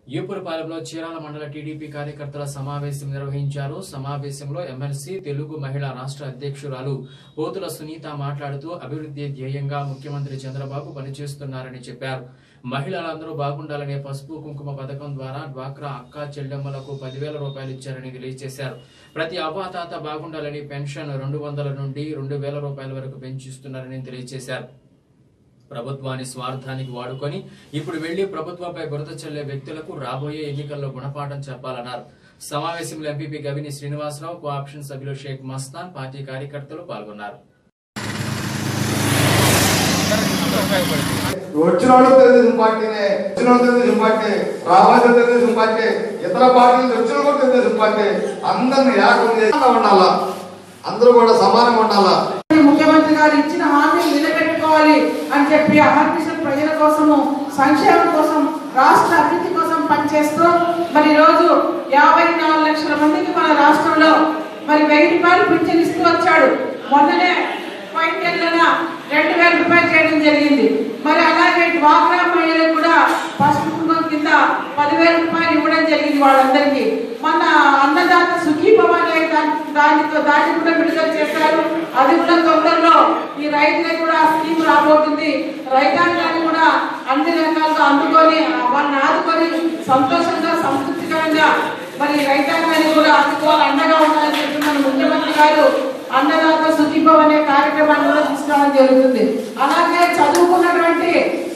ఈపురపాలెంలో చీరాల మండల టీడీపీ కార్యకర్తల సమావేశం నిర్వహించారు సమావేశంలో ఎమ్మెల్సీ తెలుగు మహిళా రాష్ట్ర అధ్యక్షురాలు పోతుల సునీత మాట్లాడుతూ అభివృద్ధి ధ్యేయంగా ముఖ్యమంత్రి చంద్రబాబు పనిచేస్తున్నారని చెప్పారు మహిళలందరూ బాగుండాలనే పసుపు కుంకుమ పథకం ద్వారా డ్వాక్రా అక్క చెల్లెమ్మలకు పదివేల రూపాయలు ఇచ్చారని తెలియజేశారు ప్రతి అవాతాత బాగుండాలని పెన్షన్ రెండు వందల నుండి రెండు వేల రూపాయల వరకు పెంచిస్తున్నారని తెలియజేశారు ప్రభుత్వాన్ని స్వార్థానికి వాడుకొని ఇప్పుడు వెళ్లి ప్రభుత్వంపై బురద చల్లే వ్యక్తులకు రాబోయే ఎన్నికల్లో గుణపాఠం చెప్పాలన్నారు సమావేశంలో ఎంపీపీ గవిని శ్రీనివాసరావు కోఆప్షన్ సభ్యులు షేక్ మస్తాన్ పార్టీ కార్యకర్తలు పాల్గొన్నారు వచ్చిన వాళ్ళు తెలుగుదేశం పార్టీనే వచ్చిన వాళ్ళు తెలుగుదేశం పార్టీ రావాల్సిన తెలుగుదేశం పార్టీ ఇతర పార్టీల నుంచి వచ్చిన కూడా తెలుగుదేశం పార్టీ అందరిని ఏకం చేసి ఉండాలా అందరూ కూడా సమానంగా ఉండాలా ముఖ్యమంత్రి గారు ఇచ్చిన హామీలు నిలబెట్టుకోవాలి అని చెప్పి అహర్నిశలు ప్రజల కోసము సంక్షేమం కోసం రాష్ట్ర అభివృద్ధి కోసం పనిచేస్తూ మరి ఈ రోజు యాభై నాలుగు లక్షల మందికి మన రాష్ట్రంలో మరి వెయ్యి రూపాయలు పింఛన్ ఇస్తూ వచ్చాడు మొన్ననే పైకెళ్ళన రెండు వేల రూపాయలు చేయడం జరిగింది మరి అలాగే డ్వాక్రా మహిళలకు కూడా పసుపు కుంకుమ కింద పదివేల రూపాయలు ఇవ్వడం జరిగింది వాళ్ళందరికీ మన అన్నదాత సుఖీభవ అనే దా- దానితో దాన్ని కూడా విడుదల చేశారు అది కూడా తొందరలో ఈ రైతులకు కూడా ఆ స్కీమ్ రాబోతుంది రైతాంగాన్ని కూడా అన్ని రకాలుగా అందుకొని వాళ్ళని ఆదుకొని సంతోషంగా సంతృప్తికరంగా మరి రైతాంగాన్ని కూడా అందుకోవాలి అండగా ఉండాలని చెప్పి మన ముఖ్యమంత్రి గారు అన్నదాత సుఖీభవ అనే కార్యక్రమాన్ని కూడా తీసుకురావడం జరుగుతుంది అలాగే చదువుకున్నటువంటి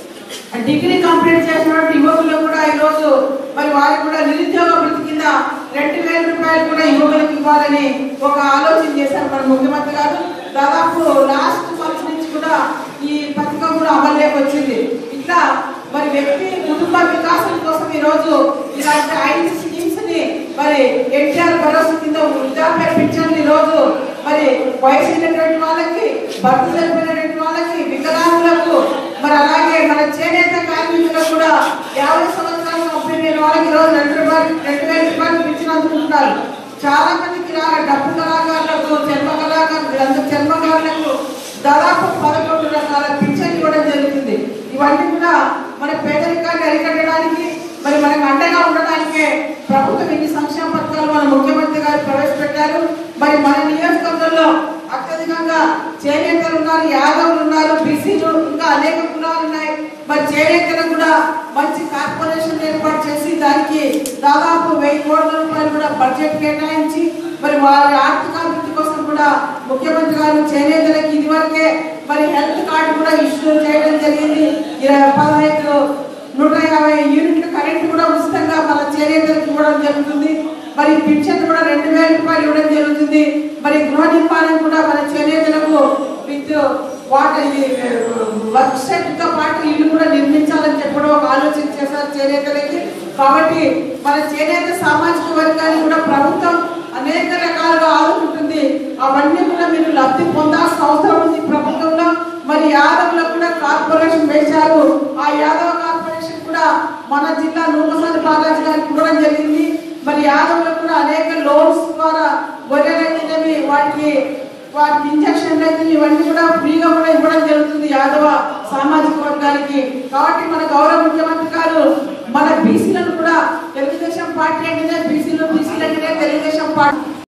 డిగ్రీ కంప్లీట్ చేసినటువంటి యువకులు కూడా ఈరోజు మరి వారికి కూడా నిరుద్యోగ వృత్తి కింద రెండు వేల రూపాయలు కూడా యువకులకు ఇవ్వాలని ఒక ఆలోచన చేశారు మన ముఖ్యమంత్రి గారు దాదాపు లాస్ట్ మంత్ నుంచి కూడా ఈ పథకం కూడా అమల్లోకి వచ్చింది ఇట్లా మరి వ్యక్తి కుటుంబ వికాసం కోసం ఈ రోజు ఇలాంటి ఐదు స్కీమ్స్ ని మరి ఎన్టీఆర్ భరోసా కింద వృద్ధాప్య పింఛన్ ఈ రోజు మరి వయసు అయినటువంటి వాళ్ళకి భర్త చనిపోయినటువంటి వాళ్ళకి వికలాంగులకు మరి అలాగే మన చేనేత కార్మికులకు కూడా యాభై సంవత్సరాలు ముప్పై వేల వాళ్ళకి ఈ రోజు రెండు రూపాయలు రెండు వేల రూపాయలు పింఛన్ అందుకుంటున్నారు చాలా మందికి ఇలా డబ్బు కళాకారులకు చర్మ కళాకారులు చర్మకారులకు దాదాపు పదకొండు రకాల పింఛన్ ఇవ్వడం జరుగుతుంది ఇవన్నీ కూడా మన పేదరికాన్ని అరికట్టడానికి మరి మనకు అండగా ఉండడానికే ప్రభుత్వం ఇన్ని సంక్షేమ పథకాలు మన ముఖ్యమంత్రి గారు ప్రవేశపెట్టారు మరి మన నియోజకవర్గంలో అత్యధికంగా చేనేతలు ఉన్నారు యాదవులు ఉన్నారు బీసీలు ఇంకా అనేక కులాలు ఉన్నాయి మరి చేనేతలు కూడా మంచి కార్పొరేషన్ ఏర్పాటు చేసి దానికి దాదాపు వెయ్యి కోట్ల రూపాయలు కూడా బడ్జెట్ కేటాయించి మరి వారి ఆర్థికాభివృద్ధి కోసం కూడా ముఖ్యమంత్రి గారు చేనేతలకు ఇదివరకే మరి హెల్త్ కార్డు కూడా ఇష్యూ చేయడం జరిగింది ఇరవై పదహైదు నూట యాభై యూనిట్ల కరెంట్ కూడా ఉచితంగా మన చేనేతలకు ఇవ్వడం జరుగుతుంది మరి పింఛన్ కూడా రెండు వేల రూపాయలు ఇవ్వడం జరుగుతుంది మరి గృహ నిర్మాణం కూడా మన చేనేతలకు విత్ వాటర్ వర్క్ సెట్ తో పాటు ఇల్లు కూడా నిర్మించాలని చెప్పడం ఒక ఆలోచన చేశారు చేనేతలకి కాబట్టి మన చేనేత సామాజిక వర్గాన్ని కూడా ప్రభుత్వం అనేక రకాలుగా ఆదుకుంటుంది అవన్నీ కూడా మీరు లబ్ధి పొందాల్సిన అవసరం ఉంది ప్రభుత్వంలో మరి యాదవ్లకు కూడా కార్పొరేషన్ వేశారు ఆ యాదవ కార్పొరేషన్ కూడా మన జిల్లా నూకసాని బాలాజీ గారికి ఇవ్వడం జరిగింది మరి యాదవ్లకు కూడా అనేక లోన్స్ ద్వారా గొర్రెలైతేనేవి వాటికి వాటికి ఇంజక్షన్లు అయితే ఇవన్నీ కూడా ఫ్రీగా కూడా ఇవ్వడం జరుగుతుంది యాదవ సామాజిక వర్గానికి కాబట్టి మన గౌరవ ముఖ్యమంత్రి గారు మన బీసీలను కూడా తెలుగుదేశం పార్టీ అంటేనే బీసీలు బీసీలు అంటేనే తెలుగుదేశం పార్టీ